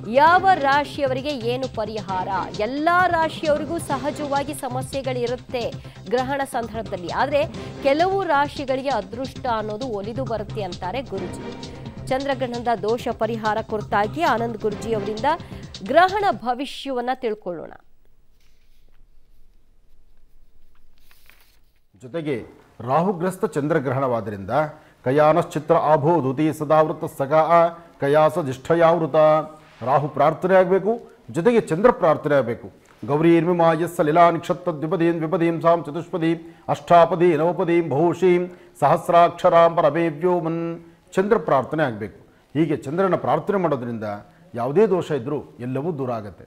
ಯಾವ ರಾಶಿಯವರಿಗೆ ಏನು ಪರಿಹಾರ ಎಲ್ಲ ರಾಶಿಯವರಿಗೂ ಸಹಜವಾಗಿ ಸಮಸ್ಯೆಗಳಿರುತ್ತೆ ಗ್ರಹಣ ಸಂದರ್ಭದಲ್ಲಿ ಆದರೆ ಕೆಲವು ರಾಶಿಗಳಿಗೆ ಅದೃಷ್ಟ ಅನ್ನೋದು ಒಲಿದು ಬರುತ್ತೆ ಅಂತಾರೆ ಗುರುಜಿ ಚಂದ್ರಗ್ರಹಣದ ದೋಷ ಪರಿಹಾರ ಕುರಿತಾಗಿ ಆನಂದ್ ಗುರುಜಿ ಅವರಿಂದ ಗ್ರಹಣ ಭವಿಷ್ಯವನ್ನ ತಿಳ್ಕೊಳ್ಳೋಣ ಜೊತೆಗೆ ರಾಹುಗ್ರಸ್ತ ಚಂದ್ರಗ್ರಹಣವಾದ್ದರಿಂದ ಕಯಾನಶ್ಚಿತ್ರ ಆಭೋ ಧುತಿ ಸದಾವೃತ ಸಗಾ ಕಯಾಸ ಜಿಷ್ಠಯಾವೃತ ರಾಹು ಪ್ರಾರ್ಥನೆ ಆಗಬೇಕು ಜೊತೆಗೆ ಚಂದ್ರ ಪ್ರಾರ್ಥನೆ ಆಗಬೇಕು ಗೌರೀರ್ಮಿಮಾಯಸ್ಸ ಲೀಲಾ ನಿಕ್ಷತ್ತ ದ್ವಿಪದೀಂ ದ್ವಿಪದೀಂ ಸಾಂ ಚತುಷ್ಪದೀಂ ಅಷ್ಟಾಪದಿ ನವಪದೀಂ ಬಹುಶೀಂ ಸಹಸ್ರಾಕ್ಷರಾಂ ಪರಮೇವ್ಯೋಮನ್ ಚಂದ್ರ ಪ್ರಾರ್ಥನೆ ಆಗಬೇಕು ಹೀಗೆ ಚಂದ್ರನ ಪ್ರಾರ್ಥನೆ ಮಾಡೋದ್ರಿಂದ ಯಾವುದೇ ದೋಷ ಇದ್ದರೂ ಎಲ್ಲವೂ ದೂರ ಆಗುತ್ತೆ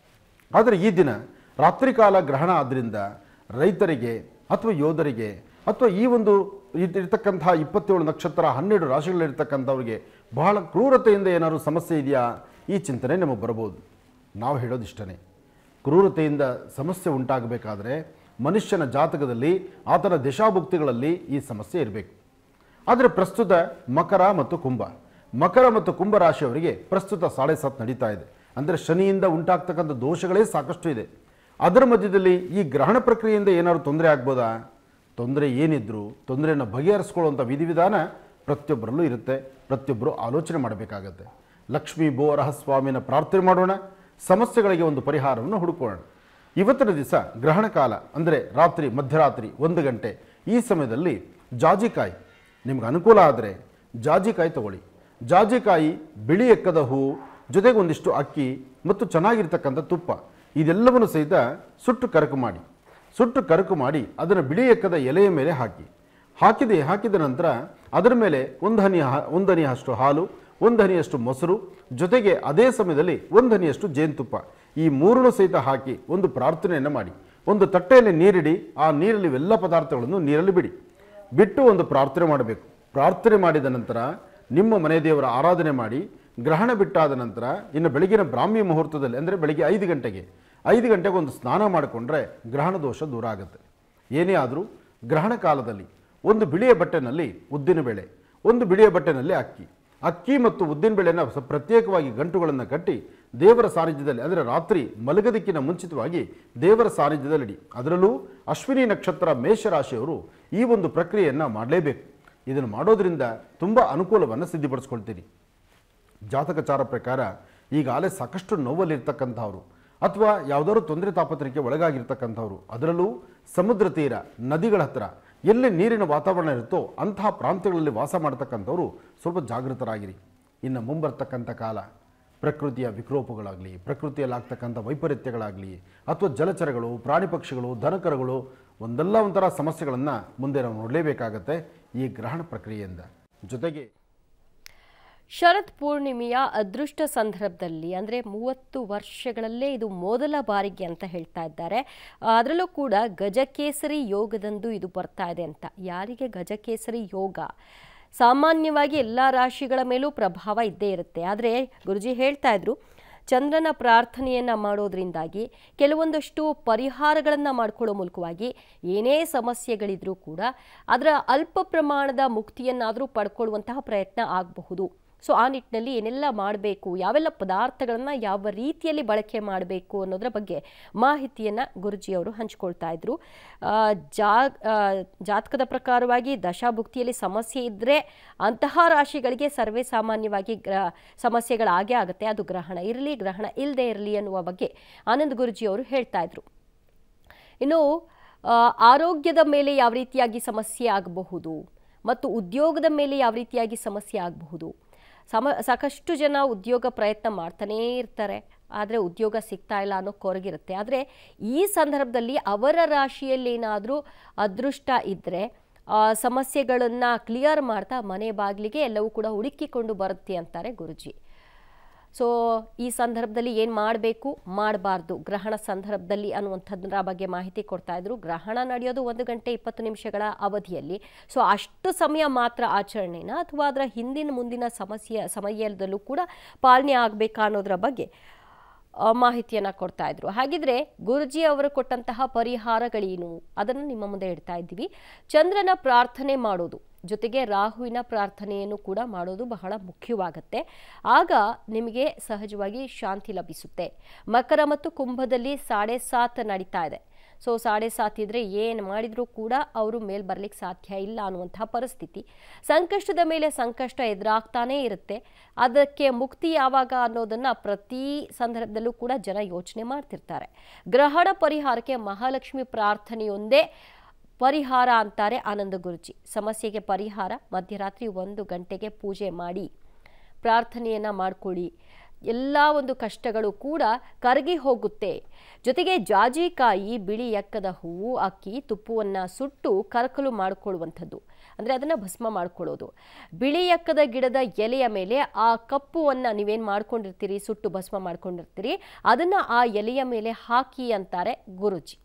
ಆದರೆ ಈ ದಿನ ರಾತ್ರಿ ಕಾಲ ಗ್ರಹಣ ಆದ್ದರಿಂದ ರೈತರಿಗೆ ಅಥವಾ ಯೋಧರಿಗೆ ಅಥವಾ ಈ ಒಂದು ಇದ್- ಇರ್ತಕ್ಕಂತಹ ಇಪ್ಪತ್ತೇಳು ನಕ್ಷತ್ರ ಹನ್ನೆರಡು ರಾಶಿಗಳಿರ್ತಕ್ಕಂಥವ್ರಿಗೆ ಬಹಳ ಕ್ರೂರತೆಯಿಂದ ಏನಾದರೂ ಸಮಸ್ಯೆ ಇದೆಯಾ ಈ ಚಿಂತನೆ ನಮಗೆ ಬರಬಹುದು ನಾವು ಹೇಳೋದಿಷ್ಟನೇ ಕ್ರೂರತೆಯಿಂದ ಸಮಸ್ಯೆ ಉಂಟಾಗಬೇಕಾದ್ರೆ ಮನುಷ್ಯನ ಜಾತಕದಲ್ಲಿ ಆತನ ದಶಾಭುಕ್ತಿಗಳಲ್ಲಿ ಈ ಸಮಸ್ಯೆ ಇರಬೇಕು ಆದರೆ ಪ್ರಸ್ತುತ ಮಕರ ಮತ್ತು ಕುಂಭ ಮಕರ ಮತ್ತು ಕುಂಭ ರಾಶಿಯವರಿಗೆ ಪ್ರಸ್ತುತ ಸಾಡೆ ಸಾತ್ ನಡೀತಾ ಇದೆ ಅಂದರೆ ಶನಿಯಿಂದ ಉಂಟಾಗ್ತಕ್ಕಂಥ ದೋಷಗಳೇ ಸಾಕಷ್ಟು ಇದೆ ಅದರ ಮಧ್ಯದಲ್ಲಿ ಈ ಗ್ರಹಣ ಪ್ರಕ್ರಿಯೆಯಿಂದ ಏನಾದ್ರು ತೊಂದರೆ ಆಗ್ಬೋದಾ ತೊಂದರೆ ಏನಿದ್ರು ತೊಂದರೆಯನ್ನು ಬಗೆಹರಿಸ್ಕೊಳ್ಳುವಂಥ ವಿಧಿವಿಧಾನ ಪ್ರತಿಯೊಬ್ಬರಲ್ಲೂ ಇರುತ್ತೆ ಪ್ರತಿಯೊಬ್ಬರು ಆಲೋಚನೆ ಮಾಡಬೇಕಾಗತ್ತೆ ಲಕ್ಷ್ಮೀ ಬೋರಹ ಸ್ವಾಮಿನ ಪ್ರಾರ್ಥನೆ ಮಾಡೋಣ ಸಮಸ್ಯೆಗಳಿಗೆ ಒಂದು ಪರಿಹಾರವನ್ನು ಹುಡುಕೋಣ ಇವತ್ತಿನ ದಿವಸ ಗ್ರಹಣ ಕಾಲ ಅಂದರೆ ರಾತ್ರಿ ಮಧ್ಯರಾತ್ರಿ ಒಂದು ಗಂಟೆ ಈ ಸಮಯದಲ್ಲಿ ಜಾಜಿಕಾಯಿ ನಿಮ್ಗೆ ಅನುಕೂಲ ಆದರೆ ಜಾಜಿಕಾಯಿ ತಗೊಳ್ಳಿ ಜಾಜಿಕಾಯಿ ಬಿಳಿ ಎಕ್ಕದ ಹೂವು ಜೊತೆಗೆ ಒಂದಿಷ್ಟು ಅಕ್ಕಿ ಮತ್ತು ಚೆನ್ನಾಗಿರ್ತಕ್ಕಂಥ ತುಪ್ಪ ಇದೆಲ್ಲವನ್ನು ಸಹಿತ ಸುಟ್ಟು ಕರಕು ಮಾಡಿ ಸುಟ್ಟು ಕರಕು ಮಾಡಿ ಅದನ್ನು ಬಿಳಿ ಎಕ್ಕದ ಎಲೆಯ ಮೇಲೆ ಹಾಕಿ ಹಾಕಿದೆ ಹಾಕಿದ ನಂತರ ಅದರ ಮೇಲೆ ಒಂದು ಹನಿ ಹಾ- ಒಂದು ಹನಿಯಷ್ಟು ಹಾಲು ಒಂದು ಹನಿಯಷ್ಟು ಮೊಸರು ಜೊತೆಗೆ ಅದೇ ಸಮಯದಲ್ಲಿ ಒಂದು ಹನಿಯಷ್ಟು ಜೇನುತುಪ್ಪ ಈ ಮೂರನ್ನು ಸಹಿತ ಹಾಕಿ ಒಂದು ಪ್ರಾರ್ಥನೆಯನ್ನು ಮಾಡಿ ಒಂದು ತಟ್ಟೆಯಲ್ಲಿ ನೀರಿಡಿ ಆ ನೀರಲ್ಲಿ ಇವೆಲ್ಲ ಪದಾರ್ಥಗಳನ್ನು ನೀರಲ್ಲಿ ಬಿಡಿ ಬಿಟ್ಟು ಒಂದು ಪ್ರಾರ್ಥನೆ ಮಾಡಬೇಕು ಪ್ರಾರ್ಥನೆ ಮಾಡಿದ ನಂತರ ನಿಮ್ಮ ಮನೆ ದೇವರ ಆರಾಧನೆ ಮಾಡಿ ಗ್ರಹಣ ಬಿಟ್ಟಾದ ನಂತರ ಇನ್ನು ಬೆಳಗಿನ ಬ್ರಾಹ್ಮಿ ಮುಹೂರ್ತದಲ್ಲಿ ಅಂದರೆ ಬೆಳಿಗ್ಗೆ ಐದು ಗಂಟೆಗೆ ಐದು ಗಂಟೆಗೆ ಒಂದು ಸ್ನಾನ ಮಾಡಿಕೊಂಡ್ರೆ ಗ್ರಹಣ ದೋಷ ದೂರ ಆಗುತ್ತೆ ಏನೇ ಆದರೂ ಗ್ರಹಣ ಕಾಲದಲ್ಲಿ ಒಂದು ಬಿಳಿಯ ಬಟ್ಟೆನಲ್ಲಿ ಉದ್ದಿನಬೇಳೆ ಒಂದು ಬಿಳಿಯ ಬಟ್ಟೆನಲ್ಲಿ ಅಕ್ಕಿ ಅಕ್ಕಿ ಮತ್ತು ಉದ್ದಿನಬೇಳೆನ ಸ- ಪ್ರತ್ಯೇಕವಾಗಿ ಗಂಟುಗಳನ್ನು ಕಟ್ಟಿ ದೇವರ ಸಾನ್ನಿಧ್ಯದಲ್ಲಿ ಅಂದರೆ ರಾತ್ರಿ ಮಲಗದಿಕ್ಕಿನ ಮುಂಚಿತವಾಗಿ ದೇವರ ಸಾನ್ನಿಧ್ಯದಲ್ಲಿಡಿ ಅದರಲ್ಲೂ ಅಶ್ವಿನಿ ನಕ್ಷತ್ರ ಮೇಷರಾಶಿಯವರು ಈ ಒಂದು ಪ್ರಕ್ರಿಯೆಯನ್ನು ಮಾಡಲೇಬೇಕು ಇದನ್ನು ಮಾಡೋದ್ರಿಂದ ತುಂಬ ಅನುಕೂಲವನ್ನು ಸಿದ್ಧಪಡಿಸ್ಕೊಳ್ತೀರಿ ಜಾತಕಚಾರ ಪ್ರಕಾರ ಈಗಾಗಲೇ ಸಾಕಷ್ಟು ನೋವಲ್ಲಿರ್ತಕ್ಕಂಥವ್ರು ಅಥವಾ ಯಾವುದಾದ್ರು ತೊಂದರೆ ತಾಪತ್ರಕ್ಕೆ ಒಳಗಾಗಿರ್ತಕ್ಕಂಥವ್ರು ಅದರಲ್ಲೂ ಸಮುದ್ರ ತೀರ ನದಿಗಳ ಹತ್ರ ಎಲ್ಲಿ ನೀರಿನ ವಾತಾವರಣ ಇರುತ್ತೋ ಅಂತಹ ಪ್ರಾಂತ್ಯಗಳಲ್ಲಿ ವಾಸ ಮಾಡ್ತಕ್ಕಂಥವ್ರು ಸ್ವಲ್ಪ ಜಾಗೃತರಾಗಿರಿ ಇನ್ನು ಮುಂಬರ್ತಕ್ಕಂಥ ಕಾಲ ಪ್ರಕೃತಿಯ ವಿಕೋಪಗಳಾಗಲಿ ಪ್ರಕೃತಿಯಲ್ಲಿ ಆಗ್ತಕ್ಕಂಥ ವೈಪರೀತ್ಯಗಳಾಗಲಿ ಅಥವಾ ಜಲಚರಗಳು ಪ್ರಾಣಿ ಪಕ್ಷಿಗಳು ದನಕರುಗಳು ಒಂದಲ್ಲ ಒಂಥರ ಸಮಸ್ಯೆಗಳನ್ನು ಮುಂದೆ ನಾವು ನೋಡಲೇಬೇಕಾಗತ್ತೆ ಈ ಗ್ರಹಣ ಪ್ರಕ್ರಿಯೆಯಿಂದ ಜೊತೆಗೆ ಶರತ್ ಪೂರ್ಣಿಮೆಯ ಅದೃಷ್ಟ ಸಂದರ್ಭದಲ್ಲಿ ಅಂದರೆ ಮೂವತ್ತು ವರ್ಷಗಳಲ್ಲೇ ಇದು ಮೊದಲ ಬಾರಿಗೆ ಅಂತ ಹೇಳ್ತಾ ಇದ್ದಾರೆ ಅದರಲ್ಲೂ ಕೂಡ ಗಜಕೇಸರಿ ಯೋಗದಂದು ಇದು ಬರ್ತಾ ಇದೆ ಅಂತ ಯಾರಿಗೆ ಗಜಕೇಸರಿ ಯೋಗ ಸಾಮಾನ್ಯವಾಗಿ ಎಲ್ಲ ರಾಶಿಗಳ ಮೇಲೂ ಪ್ರಭಾವ ಇದ್ದೇ ಇರುತ್ತೆ ಆದರೆ ಗುರುಜಿ ಹೇಳ್ತಾ ಇದ್ರು ಚಂದ್ರನ ಪ್ರಾರ್ಥನೆಯನ್ನು ಮಾಡೋದ್ರಿಂದಾಗಿ ಕೆಲವೊಂದಷ್ಟು ಪರಿಹಾರಗಳನ್ನು ಮಾಡ್ಕೊಳ್ಳೋ ಮೂಲಕವಾಗಿ ಏನೇ ಸಮಸ್ಯೆಗಳಿದ್ರೂ ಕೂಡ ಅದರ ಅಲ್ಪ ಪ್ರಮಾಣದ ಮುಕ್ತಿಯನ್ನಾದರೂ ಪಡ್ಕೊಳ್ಳುವಂತಹ ಪ್ರಯತ್ನ ಆಗಬಹುದು ಸೊ ಆ ನಿಟ್ಟಿನಲ್ಲಿ ಏನೆಲ್ಲ ಮಾಡಬೇಕು ಯಾವೆಲ್ಲ ಪದಾರ್ಥಗಳನ್ನು ಯಾವ ರೀತಿಯಲ್ಲಿ ಬಳಕೆ ಮಾಡಬೇಕು ಅನ್ನೋದ್ರ ಬಗ್ಗೆ ಮಾಹಿತಿಯನ್ನು ಗುರುಜಿಯವರು ಹಂಚ್ಕೊಳ್ತಾ ಇದ್ರು ಆ, ಜಾ ಆ, ಜಾತಕದ ಪ್ರಕಾರವಾಗಿ ದಶಾಭುಕ್ತಿಯಲ್ಲಿ ಸಮಸ್ಯೆ ಇದ್ದರೆ ಅಂತಹ ರಾಶಿಗಳಿಗೆ ಸರ್ವೇ ಸಾಮಾನ್ಯವಾಗಿ ಗ್ರ ಸಮಸ್ಯೆಗಳಾಗೇ ಆಗುತ್ತೆ ಅದು ಗ್ರಹಣ ಇರಲಿ ಗ್ರಹಣ ಇಲ್ಲದೆ ಇರಲಿ ಅನ್ನುವ ಬಗ್ಗೆ ಆನಂದ್ ಗುರುಜಿಯವರು ಹೇಳ್ತಾ ಇದ್ರು ಇನ್ನು ಆ, ಆರೋಗ್ಯದ ಮೇಲೆ ಯಾವ ರೀತಿಯಾಗಿ ಸಮಸ್ಯೆ ಆಗಬಹುದು ಮತ್ತು ಉದ್ಯೋಗದ ಮೇಲೆ ಯಾವ ರೀತಿಯಾಗಿ ಸಮಸ್ಯೆ ಆಗಬಹುದು ಸಮ ಸಾಕಷ್ಟು ಜನ ಉದ್ಯೋಗ ಪ್ರಯತ್ನ ಮಾಡ್ತಾನೇ ಇರ್ತಾರೆ ಆದರೆ ಉದ್ಯೋಗ ಸಿಗ್ತಾ ಇಲ್ಲ ಅನ್ನೋ ಕೊರಗಿರುತ್ತೆ ಆದರೆ ಈ ಸಂದರ್ಭದಲ್ಲಿ ಅವರ ರಾಶಿಯಲ್ಲಿ ಏನಾದರೂ ಅದೃಷ್ಟ ಇದ್ದರೆ ಸಮಸ್ಯೆಗಳನ್ನು ಕ್ಲಿಯರ್ ಮಾಡ್ತಾ ಮನೆ ಬಾಗಿಲಿಗೆ ಎಲ್ಲವೂ ಕೂಡ ಹುಡುಕಿಕೊಂಡು ಬರುತ್ತೆ ಅಂತಾರೆ ಗುರುಜಿ ಸೊ ಈ ಸಂದರ್ಭದಲ್ಲಿ ಏನು ಮಾಡಬೇಕು ಮಾಡಬಾರ್ದು ಗ್ರಹಣ ಸಂದರ್ಭದಲ್ಲಿ ಅನ್ನುವಂಥದ್ರ ಬಗ್ಗೆ ಮಾಹಿತಿ ಕೊಡ್ತಾ ಇದ್ರು ಗ್ರಹಣ ನಡೆಯೋದು ಒಂದು ಗಂಟೆ ಇಪ್ಪತ್ತು ನಿಮಿಷಗಳ ಅವಧಿಯಲ್ಲಿ ಸೊ ಅಷ್ಟು ಸಮಯ ಮಾತ್ರ ಆಚರಣೆನ ಅಥವಾ ಅದರ ಹಿಂದಿನ ಮುಂದಿನ ಸಮಸ್ಯೆ ಸಮಯದಲ್ಲೂ ಕೂಡ ಪಾಲನೆ ಆಗಬೇಕಾ ಅನ್ನೋದ್ರ ಬಗ್ಗೆ ಆ, ಮಾಹಿತಿಯನ್ನ ಕೊಡ್ತಾ ಇದ್ರು ಹಾಗಿದ್ರೆ ಗುರುಜಿ ಅವರು ಕೊಟ್ಟಂತಹ ಪರಿಹಾರಗಳೇನು ಅದನ್ನು ನಿಮ್ಮ ಮುಂದೆ ಇಡ್ತಾ ಇದ್ದೀವಿ ಚಂದ್ರನ ಪ್ರಾರ್ಥನೆ ಮಾಡೋದು ಜೊತೆಗೆ ರಾಹುವಿನ ಪ್ರಾರ್ಥನೆಯನ್ನು ಕೂಡ ಮಾಡೋದು ಬಹಳ ಮುಖ್ಯವಾಗುತ್ತೆ ಆಗ ನಿಮಗೆ ಸಹಜವಾಗಿ ಶಾಂತಿ ಲಭಿಸುತ್ತೆ ಮಕರ ಮತ್ತು ಕುಂಭದಲ್ಲಿ ಸಾಡೆ ಸಾತ್ ನಡೀತಾ ಇದೆ ಸೊ ಸಾಡೆ ಸಾತ್ ಇದ್ರೆ ಏನು ಮಾಡಿದರೂ ಕೂಡ ಅವರು ಮೇಲ್ ಬರ್ಲಿಕ್ಕೆ ಸಾಧ್ಯ ಇಲ್ಲ ಅನ್ನುವಂತಹ ಪರಿಸ್ಥಿತಿ ಸಂಕಷ್ಟದ ಮೇಲೆ ಸಂಕಷ್ಟ ಎದುರಾಗ್ತಾನೇ ಇರುತ್ತೆ ಅದಕ್ಕೆ ಮುಕ್ತಿ ಯಾವಾಗ ಅನ್ನೋದನ್ನ ಪ್ರತಿ ಸಂದರ್ಭದಲ್ಲೂ ಕೂಡ ಜನ ಯೋಚನೆ ಮಾಡ್ತಿರ್ತಾರೆ ಗ್ರಹಣ ಪರಿಹಾರಕ್ಕೆ ಮಹಾಲಕ್ಷ್ಮಿ ಪ್ರಾರ್ಥನೆಯೊಂದೇ ಪರಿಹಾರ ಅಂತಾರೆ ಆನಂದ ಗುರುಜಿ ಸಮಸ್ಯೆಗೆ ಪರಿಹಾರ ಮಧ್ಯರಾತ್ರಿ ಒಂದು ಗಂಟೆಗೆ ಪೂಜೆ ಮಾಡಿ ಪ್ರಾರ್ಥನೆಯನ್ನು ಮಾಡಿಕೊಳ್ಳಿ ಎಲ್ಲ ಒಂದು ಕಷ್ಟಗಳು ಕೂಡ ಕರಗಿ ಹೋಗುತ್ತೆ ಜೊತೆಗೆ ಜಾಜಿಕಾಯಿ ಬಿಳಿ ಎಕ್ಕದ ಹೂವು ಅಕ್ಕಿ ತುಪ್ಪವನ್ನು ಸುಟ್ಟು ಕರಕಲು ಮಾಡಿಕೊಳ್ಳುವಂಥದ್ದು ಅಂದರೆ ಅದನ್ನು ಭಸ್ಮ ಮಾಡ್ಕೊಳ್ಳೋದು ಬಿಳಿ ಎಕ್ಕದ ಗಿಡದ ಎಲೆಯ ಮೇಲೆ ಆ ಕಪ್ಪುವನ್ನು ನೀವೇನು ಮಾಡ್ಕೊಂಡಿರ್ತೀರಿ ಸುಟ್ಟು ಭಸ್ಮ ಮಾಡ್ಕೊಂಡಿರ್ತೀರಿ ಅದನ್ನು ಆ ಎಲೆಯ ಮೇಲೆ ಹಾಕಿ ಅಂತಾರೆ ಗುರುಜಿ